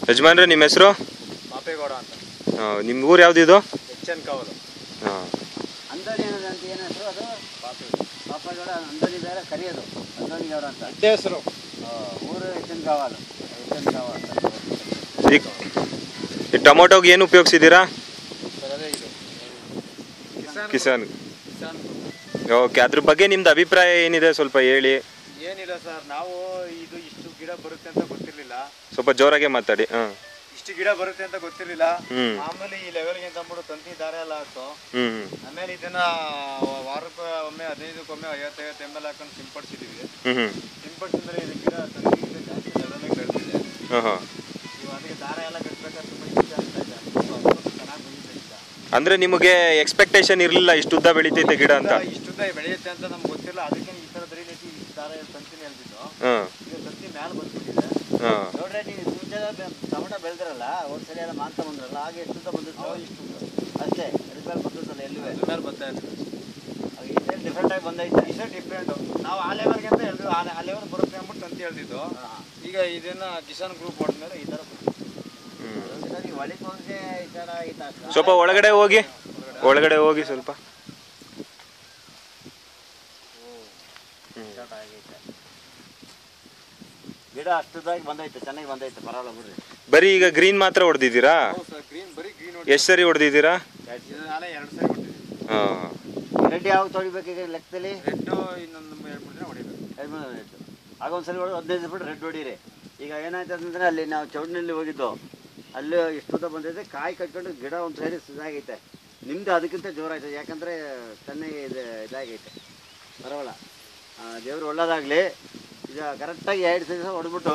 ಯಜಮಾನ್ರೆ ನಿಮ್ಮ ಹೆಸರು ಮಾಪೇಗೌಡ ಅಂತ ನಿಮ್ಮ ಊರು ಯಾವ್ದಿದು ಎಚ್ ಎನ್ ಕಾವಲು ಹಾಂ ಅಂದೋಣಿ ಅನ್ನೋದು ಅಂತ ಏನು ಹೆಸರು ಅದು ಪಾಪಗೌಡ ಅಂದೋಣಿ ಬೇರೆ ಕರೆಯೋದು ಅಂದೋಣಿಗೌಡ ಅಂತ ಅಡ್ಡೆ ಹೆಸರು ಆ, ಊರು ಎತ್ತಿನ ಕಾವಾಲು ಎತ್ತಿನ ಕಾವಾಲು ಈಗ ಈ ಟೊಮೊಟೊಗೆ ಏನು ಉಪಯೋಗಿಸಿದ್ದೀರಾ ಸರ್ ಅದೇ ಇದು ಕಿಸಾನ್ ಕಿಸಾನ್ ಕಿಸಾನ್ ಓಕೆ ಅದ್ರ ಬಗ್ಗೆ ನಿಮ್ದು ಅಭಿಪ್ರಾಯ ಏನಿದೆ ಸ್ವಲ್ಪ ಹೇಳಿ ಏನಿಲ್ಲ ಸರ್ ನಾವು ಇದು ಇಷ್ಟು ಗಿಡ ಬರುತ್ತೆ ಅಂತ ಗೊತ್ತಿರಲಿಲ್ಲ ಸ್ವಲ್ಪ ಜೋರಾಗೆ ಮಾತಾಡಿ ಹಾಂ ಇಷ್ಟು ಗಿಡ ಬರುತ್ತೆ ಅಂತ ಗೊತ್ತಿರಲಿಲ್ಲ ಹ್ಮ್. ಆಮೇಲೆ ಈ ಲೆವೆಲ್ಗೆ ಅಂತ ಅಂದ್ಬಿಟ್ಟು ತಂತಿ ದಾರ ಎಲ್ಲ ಹಾಕ್ತು ಹ್ಞೂ ಹ್ಞೂ ಆಮೇಲೆ ಇದನ್ನ ವಾರಕ್ಕೆ ಒಮ್ಮೆ ಹದಿನೈದಕ್ಕೊಮ್ಮೆ ಐವತ್ತೈವತ್ತು ಎಮ್ ಎಲ್ ಹಾಕೊಂಡು ಸಿಂಪಡಿಸಿದೀವಿ ಹ್ಞೂ ಹ್ಞೂ ಸಿಂಪಡಿಸಿದ್ರೆ ಇದು ಗಿಡ ತಂತಿ ಗಿಡ ಜಾಸ್ತಿ ಲೆವೆಲ್ಗೆ ಬೆಳೆದಿದೆ ಹಾಂ ಹಾಂ ಇವಾಗ ಅದಕ್ಕೆ ದಾರ ಎಲ್ಲ ಕಟ್ಬೇಕಾದ್ರೆ ತುಂಬ ಇಷ್ಟ ಆಗ್ತಾ ಇದೆ ಅದು ಚೆನ್ನಾಗಿ ಬಂದಿದೆ ಗಿಡ ಅಂದರೆ ನಿಮಗೆ ಎಕ್ಸ್ಪೆಕ್ಟೇಷನ್ ಇರಲಿಲ್ಲ ಇಷ್ಟು ಉದ್ದ ಬೆಳಿತೈತೆ ಗಿಡ ಅಂತ ಇಷ್ಟುದ್ದ ಬೆಳೆಯುತ್ತೆ ಅಂತ ನಮ್ಗೆ ಗೊತ್ತಿಲ್ಲ ಅದಕ್ಕೆ ಈ ಥರ ದರಿ ನೆಟ್ಟಿ ಈ ದಾರ ತಂತಿನ ಹೇಳ್ತಿದ್ದು ಹಾಂ ಈಗ ತಂತಿ ಮ್ಯಾಲೆ ಬಂದ್ಬಿಟ್ಟಿದೆ ಹಾಂ ನೋಡ್ರೆ ನೀವು ಮುಂಚೆ ಟೊಮಟೊ ಬೆಳೆದ್ರಲ್ಲ ಒಂದ್ಸಲ ಎಲ್ಲ ಮಾಂತ ಬಂದ್ರಲ್ಲ ಆಗ ಎಷ್ಟು ಬಂದಿತ್ತು ಇಷ್ಟು ಅಷ್ಟೇ ಅದ್ರ ಮೇಲೆ ಬಂದಿತ್ತಲ್ಲ ಎಲ್ಲೂ ಅದ್ರ ಮೇಲೆ ಬರ್ತಾ ಇದೆ ಇದೇ ಡಿಫ್ರೆಂಟ್ ಆಗಿ ಬಂದೈತೆ ಇಷ್ಟೇ ಡಿಫ್ರೆಂಟ್ ನಾವು ಆ ಲೆವೆಲ್ಗೆ ಅಂತ ಹೇಳಿದ್ವಿ ಆ ಆ ಲೆವೆಲ್ ಬರುತ್ತೆ ಅಂದ್ಬಿಟ್ಟು ತಂತಿ ಹೇಳ್ತಿದ್ದು ಈಗ ಇದನ್ನ ಕಿಸಾನ್ ಗ್ರೂಪ್ ಹೊಡೆದ್ಮೇಲೆ ಈ ಥರ ಬಂದಿದೆ. ಹ್ಞೂ ನೀವು ಒಳಗೆ ಹೋದ್ರೆ ಈ ಥರ ಈ ಥರ ಸ್ವಲ್ಪ ಒಳಗಡೆ ಹೋಗಿ ಒಳಗಡೆ ಹೋಗಿ ಸ್ವಲ್ಪ ಸ್ಟಾರ್ಟ್ ಆಗೈತೆ ಗಿಡ ಅಷ್ಟದಾಗಿ ಬಂದೈತೆ ಚೆನ್ನಾಗಿ ಬಂದೈತೆ ಪರವಾಗಿಲ್ಲ ಬಿಡ್ರಿ ಬರೀ ಈಗ ಗ್ರೀನ್ ಮಾತ್ರ ಹೊಡೆದಿದ್ದೀರಾ ಹೌದು ಸರ್ ಗ್ರೀನ್ ಬರೀ ಗ್ರೀನ್ ಎಷ್ಟು ಸರಿ ಹೊಡೆದಿದ್ದೀರಾ ನಾಳೆ ಎರಡು ಸರಿ ಹೊಡ್ತಿದ್ವಿ ಹಾಂ ರೆಡ್ ಯಾವಾಗ ತೊಳಿಬೇಕು ಈಗ ಲೆಕ್ಕದಲ್ಲಿ ರೆಡ್ ಇನ್ನೊಂದು ಎರಡು ಮೂರು ದಿನ ಹೊಡಿಬೇಕು ಎರಡು ಮೂರು ರೆಡ್ ಆಗ ಒಂದ್ಸಲ ಹೊಡೆದು ಹದಿನೈದು ಬಿಟ್ಟು ರೆಡ್ ಹೊಡೀರಿ ಈಗ ಏನಾಯ್ತು ಅಂತಂದ್ರೆ ಅಲ್ಲಿ ನಾವು ಚೌಡಿನಲ್ಲಿ ಹೋಗಿದ್ದು ಅಲ್ಲಿ ಇಷ್ಟುದ್ದ ಬಂದೈತೆ ಕಾಯಿ ಕಟ್ಕೊಂಡು ಗಿಡ ಒಂದು ಸೈಡ್ ಇದಾಗೈತೆ ನಿಮ್ದು ಅದಕ್ಕಿಂತ ಜೋರಾಯ್ತು ಯಾಕಂದರೆ ಚೆನ್ನಾಗಿ ಇದು ಇದಾಗೈತೆ ಪರವಾಗಿಲ್ಲ ದೇವ್ರು ಒಳ್ಳೇದಾಗಲಿ ಈಗ ಕರೆಕ್ಟಾಗಿ ಎರಡು ದಿವಸ ಹೊಡೆದ್ಬಿಟ್ಟು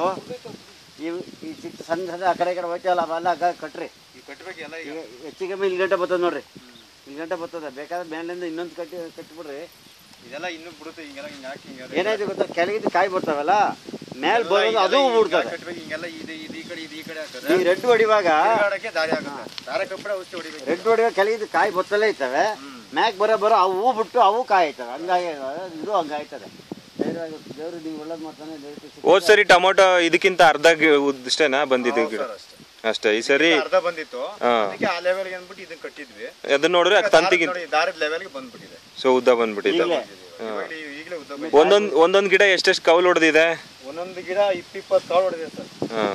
ಈ ಈ ಚಿಕ್ಕ ಸಣ್ಣ ಸಣ್ಣ ಆ ಕಡೆ ಈ ಕಡೆ ಹೋಯ್ತಲ್ಲ ಅವೆಲ್ಲ ಆಗ ಕಟ್ರಿ ಈಗ ಕಟ್ಟಬೇಕು ಎಲ್ಲ ಈಗ ಈಗ ಹೆಚ್ಚು ಕಮ್ಮಿ ಇಲ್ಲಿ ಗಂಟೆ ಬರ್ತದೆ ನೋಡ್ರಿ ಇಲ್ಲಿ ಗಂಟೆ ಬರ್ತದೆ ಬೇಕಾದ್ರೆ ಮೇಲಿಂದ ಇನ್ನೊಂದು ಕಟ್ಟಿ ಕಟ್ಟಿಬಿಡ್ರಿ ಇದೆಲ್ಲ ಇನ್ನೂ ಬಿಡುತ್ತೆ ಹಿಂಗೆಲ್ಲ ಹಿಂಗೆ ಹಾಕಿ ಹಿಂಗೆ ಏನಾಯ್ತು ಗೊತ್ತಾ ಕೆಳಗಿದ್ದು ಕಾಯಿ ಬರ್ತಾವಲ್ಲ ಮೇಲ್ ಬರೋದು ಅದು ಬಿಡ್ತದೆ ಕಟ್ಟಬೇಕು ಹಿಂಗೆಲ್ಲ ಇದು ಇದು ಈ ಕಡೆ ಇದು ಈ ಕಡೆ ಈ ಹಾಕಿದ್ರೆ ರೆಡ್ ಹೊಡಿವಾಗ ತಿರ್ಗಾಡಕ್ಕೆ ದಾರಿ ಆಗುತ್ತೆ ದಾರ ಕಪ್ಪಡೆ ಔಷಧಿ ಹೊಡಿಬೇಕು ರೆಡ್ ಹೊಡಿವಾಗ ಕೆಳಗಿದ್ದು ಕಾಯಿ ಬತ್ತಲೇ ಇರ್ತವೆ ಮ್ಯಾಕ್ ಬರೋ ಬರೋ ಅವು ಬಿಟ್ಟು ಅವು ಕಾಯಿ ಆಯ್ತವೆ ಹಂಗಾಗಿ ಇದು ಹಂಗಾಯ್ತದೆ ಧೈರ್ಯವಾಗಿ ದೇವ್ರು ನೀವು ಒಳ್ಳೇದು ಮಾಡ್ತಾನೆ ದಯವಿಟ್ಟು ಹೋದ್ ಸರಿ ಟೊಮೊಟೊ ಇದಕ್ಕಿಂತ ಅರ್ಧ ಗಿ- ಉದ್ದಷ್ಟೇನಾ ಬಂದಿದ್ದು ಗಿಡ ಸರ್ ಅಷ್ಟೇ ಅಷ್ಟೇ ಈ ಸರಿ ಅರ್ಧ ಬಂದಿತ್ತು ಹಾ. ಅದಕ್ಕೆ ಆ ಲೆವೆಲ್ಗೆ ಅಂದ್ಬಿಟ್ಟು ಇದನ್ನ ಕಟ್ಟಿದ್ವಿ ಅದನ್ನ ನೋಡಿದ್ರೆ ದಾರದ ತಂತಿಗಿಂತ ನೋಡಿ ದಾರದ ಲೆವೆಲ್ಗೆ ಬಂದ್ಬಿಟ್ಟಿದೆ ಸೊ ಉದ್ದ ಬಂದ್ಬಿಟ್ಟಿದೆ ಈಗಲೇ ಇವಾಗ ಈ- ಈಗಲೇ ಉದ್ದ ಬಂದಿದೆ. ಒಂದೊಂದ್ ಒಂದೊಂದ್ ಗಿಡ ಎಷ್ಟೆಷ್ಟು ಕೌಲ್ ಹೊಡೆದಿದೆ ಒಂದೊಂದು ಗಿಡ ಇಪ್ಪಿಪ್ಪತ್ತು ಕಾಳು ಹೊಡೆದಿದೆ ಸರ್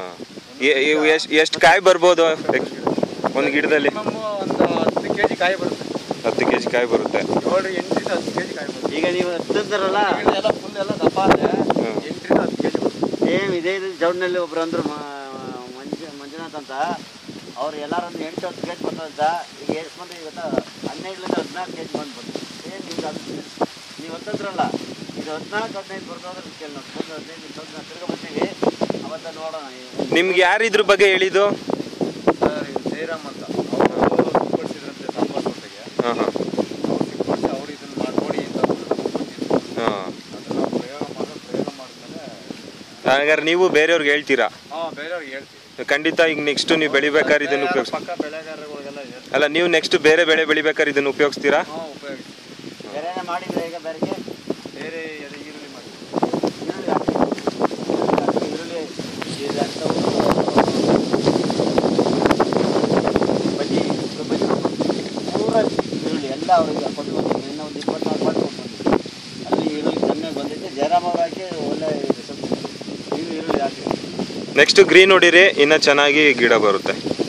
ಹಾಂ ಎಷ್ಟು ಎಷ್ಟು ಕಾಯಿ ಬರ್ಬೋದು ಒಂದು ಗಿಡದಲ್ಲಿ ಮಿನಿಮಮ್ ಒಂದು ಹತ್ತು ಕೆಜಿ ಕಾಯಿ ಬರುತ್ತೆ ಹತ್ತು ಕೆ ಜಿ ಕಾಯಿ ಬರುತ್ತೆ ಏಳು ಎಂಟರಿಂದ ಹತ್ತು ಕೆಜಿ ಕಾಯಿ ಬರುತ್ತೆ ಈಗ ನೀವು ಹತ್ತಿರ್ತಾರಲ್ಲ ಗಿಡ ಎಲ್ಲ ಫುಲ್ ಎಲ್ಲ ದಪ್ಪ ಆದ್ರೆ ಎಂಟರಿಂದ ಹತ್ತು ಕೆಜಿ ಬರುತ್ತೆ ಸೇಮ್ ಇದೇ ಇದು ಜೌಡ್ನಲ್ಲಿ ಒಬ್ರು ಅಂದ್ರು ಮ- ಮಂಜು ಮಂಜುನಾಥ್ ಅಂತ ಅವ್ರು ಎಲ್ಲಾರೊಂದು ಎಂಟು ಹತ್ತು ಕೆ ಜಿ ಬರ್ತದಂತ ಈಗ ಎಷ್ಟು ಬಂದು ಇವತ್ತು ಹನ್ನೆರಡರಿಂದ ಹದಿನಾಲ್ಕು ಕೆ ಜಿ ಬಂದು ಬಂತು ಸೇಮ್ ನಿಮ್ಗೆ ಅದು ನೀವು ಹತ್ತಂದ್ರಲ್ಲ ಇದು ಹದಿನಾಲ್ಕು ಹದಿನೈದು ಬರ್ತಾದ್ರೆ ಕೇಳಿ ನೋಡಿ ಒಂದು ಹದಿನೈದು ಸ್ವಲ್ಪ ನಾವು ತಿರ್ಗಾ ಬರ್ತೀವಿ ಅವತ್ತ ನೋಡೋಣ ಈ- ನಿಮ್ಗೆ ಯಾರು ಇದ್ರ ಬಗ್ಗೆ ಹೇಳಿದ್ದು ಸರ್ ಇದು ಜಯರಾಮ್ ಅಂತ ಅವರು ಸಿಕ್ಕೊಡ್ಸಿದ್ರಂತೆ ಸಾಂಬಾರ್ ತೋಟಗೆ ಹಾಂ ಹಾಂ ಅವ್ರು ಸಿಕ್ಕೊಡ್ಸಿ ಅವ್ರು ಇದನ್ನ ಮಾಡಿ ನೋಡಿ ಅಂತ ಕೊಟ್ಟಿದ್ರು ಹಾಂ ಅದನ್ನ ನಾವು ಪ್ರಯೋಗ ಮಾಡೋ ಪ್ರಯೋಗ ಮಾಡಿದ್ಮೇಲೆ ಹಾಗಾದ್ರೆ ನೀವು ಬೇರೆಯವ್ರಿಗೆ ಹೇಳ್ತೀರಾ ಹಾಂ ಬೇರೆಯವ್ರಿಗೆ ಹೇಳ್ತೀವಿ ಖಂಡಿತ ಈಗ ನೆಕ್ಸ್ಟ್ ನೀವು ಬೆಳಿಬೇಕಾದ್ರೆ ಇದನ್ನು ಬೇರೆ ಉಪಯೋಗಿಸ್ ಪಕ್ಕ ಬೆಳೆಗಾರಗಳಿಗೆಲ್ಲ ಹೇಳ್ತೀವಿ ಅಲ್ಲ ನೀವು ನೆಕ್ಸ್ಟ್ ಬೇರೆ ಬೆಳೆ ಬೆಳಿಬೇಕಾದ್ರೆ ಇದನ್ನು ಉಪಯೋಗಿಸ್ತೀರಾ ಹಾಂ ಉಪಯೋಗಿಸಿ ಬೇರೆನೇ ಮಾಡಿದ್ರೆ ಈಗ ಬೇರೆಗೆ ಬೇರೆ ಎದೆ ಈರುಳ್ಳಿ ಮಾಡಿ ಈರುಳ್ಳಿ ಹಾಕಿ ಈರುಳ್ಳಿ ಇದು ಅಂಥವು ಬಜ್ಜಿ ಬಜ್ಜಿ ಪೂರ ಈರುಳ್ಳಿ ಎಲ್ಲ ಅವ್ರಿಗೆ ಕೊಟ್ಟು ಬಂದಿದ್ವಿ ಇನ್ನೂ ಒಂದು ಇಪ್ಪತ್ನಾಲ್ಕು ಮಾಡಿ ಕೊಟ್ಟು ಬಂದಿದ್ವಿ ಅಲ್ಲಿ ಈರುಳ್ಳಿ ಚೆನ್ನಾಗಿ ಬಂದಿದೆ ಜಯರಾಮ್ ಅವ್ರು ಹಾಕಿ ಒಳ್ಳೆ ಇದು ಸ್ವಲ್ಪ ನೀವು ಈರುಳ್ಳಿ ಹಾಕಿ ನೆಕ್ಸ್ಟ್ ಗ್ರೀನ್ ಹೊಡಿರಿ ಇನ್ನೂ ಚೆನ್ನಾಗಿ ಗಿಡ ಬರುತ್ತೆ